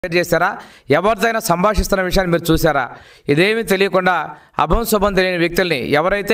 share చేశారా ఎవరితోనైనా సంభాషిస్తున్న విషయాన్ని మీరు చూసారా ఇదేమీ తెలియకుండా అభం శుభం తెలియని వ్యక్తుల్ని ఎవరైతే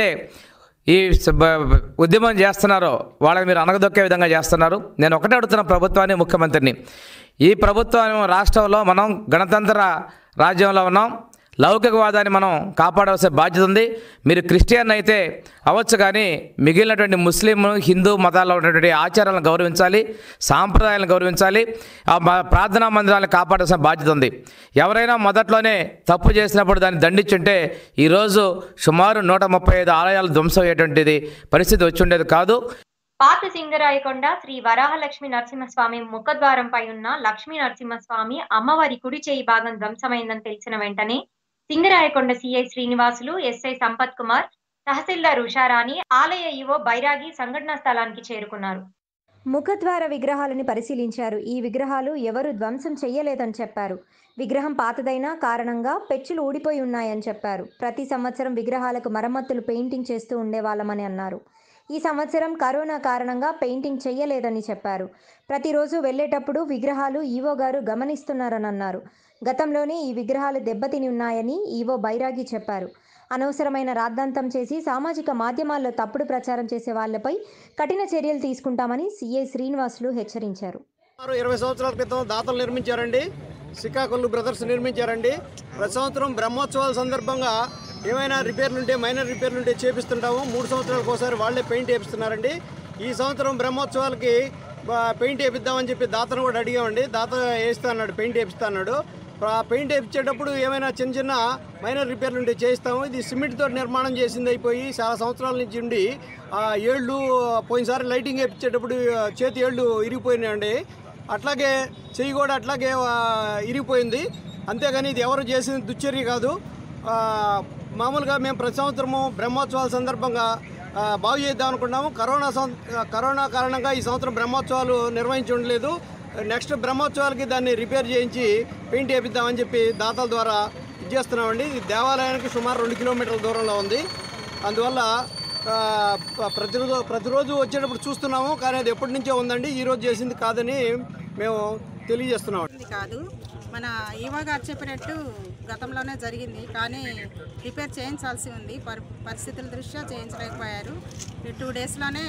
ఈ స- బ- బ- ఉద్యమం చేస్తున్నారో వాళ్ళని మీరు అనగదొక్కే విధంగా చేస్తున్నారు నేను ఒకటే అడుగుతున్న ప్రభుత్వాన్ని ముఖ్యమంత్రిని ఈ ప్రభుత్వం రాష్ట్రంలో మనం గణతంత్ర రాజ్యంలో ఉన్నాం లౌకికవాదాన్ని మనం కాపాడవలసిన బాధ్యత ఉంది మీరు క్రిస్టియన్ అయితే అవ్వచ్చు కానీ మిగిలినటువంటి ముస్లిం హిందూ మతాల్లో ఉన్నటువంటి ఆచారాలను గౌరవించాలి సాంప్రదాయాలను గౌరవించాలి ఆ మ- ప్రార్థనా మందిరాలను కాపాడాల్సిన బాధ్యత ఉంది ఎవరైనా మొదట్లోనే తప్పు చేసినప్పుడు దాన్ని దండించుంటే ఈరోజు సుమారు నూట ముప్పై ఐదు ఆలయాలు ధ్వంసం అయ్యేటువంటిది పరిస్థితి వచ్చి ఉండేది కాదు పాత సింగరాయకొండ శ్రీ వరాహలక్ష్మి నరసింహస్వామి ముఖద్వారంపై ఉన్న లక్ష్మీ నరసింహస్వామి అమ్మవారి కుడి చేయి భాగం ధ్వంసమైందని తెలిసిన వెంటనే సింగరాయకొండ సిఐ శ్రీనివాసులు ఎస్ఐ సంపత్ కుమార్ తహసీల్దార్ ఉషారాణి ఆలయ ఈవో బైరాగి సంఘటనా స్థలానికి చేరుకున్నారు ముఖద్వార విగ్రహాలని పరిశీలించారు ఈ విగ్రహాలు ఎవరు ధ్వంసం చెయ్యలేదని చెప్పారు విగ్రహం పాతదైన కారణంగా పెచ్చులు ఊడిపోయి ఉన్నాయని చెప్పారు ప్రతి సంవత్సరం విగ్రహాలకు మరమ్మతులు పెయింటింగ్ చేస్తూ ఉండేవాళ్ళమని అన్నారు ఈ సంవత్సరం కరోనా కారణంగా పెయింటింగ్ చెయ్యలేదని చెప్పారు ప్రతిరోజు వెళ్ళేటప్పుడు విగ్రహాలు ఈవో గారు గమనిస్తున్నారని అన్నారు గతంలోనే ఈ విగ్రహాలు దెబ్బతిని ఉన్నాయని ఈవో బైరాగి చెప్పారు అనవసరమైన రాద్ధాంతం చేసి సామాజిక మాధ్యమాల్లో తప్పుడు ప్రచారం చేసే వాళ్లపై కఠిన చర్యలు తీసుకుంటామని సీఐ శ్రీనివాసులు హెచ్చరించారు సుమారు ఇరవై సంవత్సరాల క్రితం దాతలు నిర్మించారండి శ్రీకాకుళం బ్రదర్స్ నిర్మించారండి ప్రతి సంవత్సరం బ్రహ్మోత్సవాల సందర్భంగా ఏమైనా రిపేర్లు ఉంటే మైనర్ రిపేర్లు ఉంటే చేపిస్తుంటాము మూడు సంవత్సరాలకు ఒకసారి వాళ్ళే పెయింట్ వేపిస్తున్నారండి ఈ సంవత్సరం బ్రహ్మోత్సవాలకి బా- పెయింట్ వేపిద్దామని చెప్పి దాతను కూడా అడిగామండి దాత వేస్తా అన్నాడు పెయింట్ వేపిస్తా అన్నాడు ఆ పెయింట్ వేపించేటప్పుడు ఏమైనా చిన్న చిన్న మైనర్ రిపేర్లు ఉంటే చేయిస్తాము ఇది సిమెంట్తో నిర్మాణం చేసింది అయిపోయి చాలా సంవత్సరాల నుంచి ఉండి ఆ ఏళ్ళు పోయినసారి లైటింగ్ వేపించేటప్పుడు ఆ, చేతి ఏళ్ళు ఇరిగిపోయినాయండి అట్లాగే చెయ్యి కూడా అట్లాగే ఆ, ఇరిగిపోయింది అంతేగాని ఇది ఎవరు చేసిన దుశ్చర్య కాదు ఆ, మామూలుగా మేము ప్రతి సంవత్సరము బ్రహ్మోత్సవాల సందర్భంగా ఆ, బాగు చేద్దాం అనుకున్నాము కరోనా సం- కరోనా కారణంగా ఈ సంవత్సరం బ్రహ్మోత్సవాలు నిర్వహించి ఉండలేదు నెక్స్ట్ బ్రహ్మోత్సవాలకి దాన్ని రిపేర్ చేయించి పెయింట్ వేపిద్దామని చెప్పి దాతల ద్వారా ఇది చేస్తున్నామండి ఇది దేవాలయానికి సుమారు రెండు కిలోమీటర్ల దూరంలో ఉంది అందువల్ల ఆ, ప- ప్రతిరోజు ప్రతిరోజు వచ్చేటప్పుడు చూస్తున్నాము కానీ అది ఎప్పటి నుంచో ఉందండి ఈ రోజు చేసింది కాదని మేము తెలియజేస్తున్నాం ఇది కాదు మన ఈవో గారు చెప్పినట్టు గతంలోనే జరిగింది కానీ రిపేర్ చేయించాల్సి ఉంది పరి పరిస్థితుల దృష్ట్యా చేయించలేకపోయారు ఈ టూ డేస్లోనే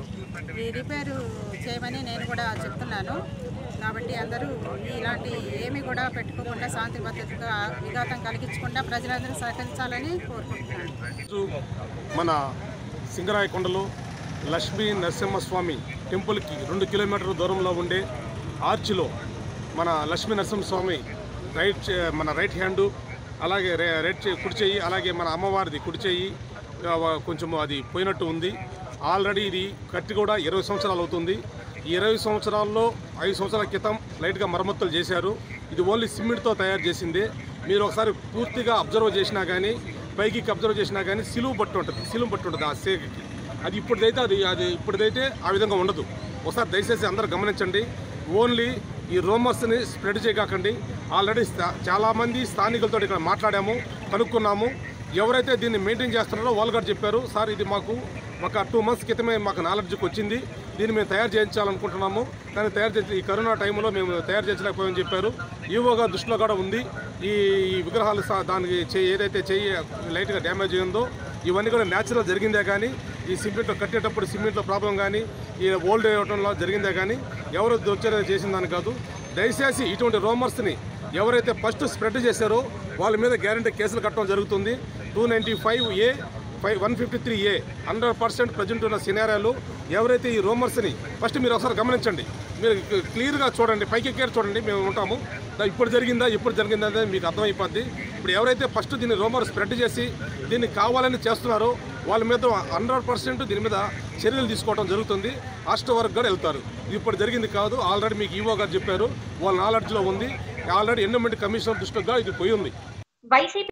ఈ రిపేరు చేయమని నేను కూడా చెప్తున్నాను కాబట్టి అందరూ ఇలాంటి ఏమి కూడా పెట్టుకోకుండా శాంతి భద్రతగా విఘాతం కలిగించకుండా ప్రజలందరూ సహకరించాలని కోరుకుంటున్నాను ఈరోజు మన సింగరాయకొండలో లక్ష్మీ నరసింహస్వామి టెంపుల్కి రెండు కిలోమీటర్ల దూరంలో ఉండే ఆర్చిలో మన లక్ష్మీ నరసింహస్వామి రైట్ చే- మన రైట్ హ్యాండు అలాగే రే- రైట్ చే- కుడి చెయ్యి అలాగే మన అమ్మవారిది కుడి చెయ్యి ఆ, వ- కొంచెం అది పోయినట్టు ఉంది ఆల్రెడీ ఇది కట్టి కూడా ఇరవై సంవత్సరాలు అవుతుంది ఈ ఇరవై సంవత్సరాల్లో ఐదు సంవత్సరాల క్రితం లైట్గా మరమ్మతులు చేశారు ఇది ఓన్లీ సిమెంట్తో తయారు చేసిందే మీరు ఒకసారి పూర్తిగా అబ్జర్వ్ చేసినా కానీ పైకి అబ్జర్వ్ చేసినా కానీ సిలువు బట్టు ఉంటుంది సిలువు బట్టు ఉంటుంది ఆ సేగకి అది ఇప్పుడైతే అది అది ఇప్పుడైతే ఆ విధంగా ఉండదు ఒకసారి దయచేసి అందరూ గమనించండి ఓన్లీ ఈ రూమర్స్ని స్ప్రెడ్ చేయకండి ఆల్రెడీ స్థా- చాలామంది స్థానికులతో ఇక్కడ మాట్లాడాము కనుక్కున్నాము ఎవరైతే దీన్ని మెయింటైన్ చేస్తున్నారో వాళ్ళు కూడా చెప్పారు సార్ ఇది మాకు ఒక టూ మంత్స్ క్రితమే మాకు నాలెడ్జ్కి వచ్చింది దీన్ని మేము తయారు చేయించాలనుకుంటున్నాము కానీ తయారు చేసి ఈ కరోనా టైంలో మేము తయారు చేయించలేకపోయామని చెప్పారు ఈవోగా దృష్టిలో కూడా ఉంది ఈ విగ్రహాలు సా- దానికి చేయి ఏదైతే చెయ్యి లైట్గా డ్యామేజ్ అయిందో ఇవన్నీ కూడా న్యాచురల్ జరిగిందే కానీ ఈ సిమెంట్ కట్టేటప్పుడు సిమెంట్లో ప్రాబ్లం కానీ ఈ ఓల్డ్ అవ్వడంలో జరిగిందే కానీ ఎవరు దొచ్చర చేసిన దాని కాదు దయచేసి ఇటువంటి రోమర్స్ని ఎవరైతే ఫస్ట్ స్ప్రెడ్ చేశారో వాళ్ళ మీద గ్యారంటీ కేసులు కట్టడం జరుగుతుంది two ninety five A five one fifty three A hundred percent present ఉన్న సినారియాలు ఎవరైతే ఈ రోమర్స్ని ఫస్ట్ మీరు ఒకసారి గమనించండి మీరు క్లియర్గా చూడండి పైకి ఎక్కేరు చూడండి మేము ఉంటాము దా ఇప్పుడు జరిగిందా ఇప్పుడు జరిగిందా అనేది మీకు అర్థమైపోద్ది ఇప్పుడు ఎవరైతే ఫస్ట్ దీన్ని రోమర్ స్ప్రెడ్ చేసి దీన్ని కావాలని చేస్తున్నారో వాళ్ళ మీద హండ్రెడ్ పర్సెంట్ దీని మీద చర్యలు తీసుకోవడం జరుగుతుంది అష్ట వరకు కూడా వెళ్తారు ఇది ఇప్పుడు జరిగింది కాదు ఆల్రెడీ మీకు ఈవో గారు చెప్పారు వాళ్ళ నాలెడ్జ్లో ఉంది ఆల్రెడీ ఎన్విరాన్మెంట్ కమిషనర్ దృష్టిగా ఇది పోయి ఉంది వైసీపీ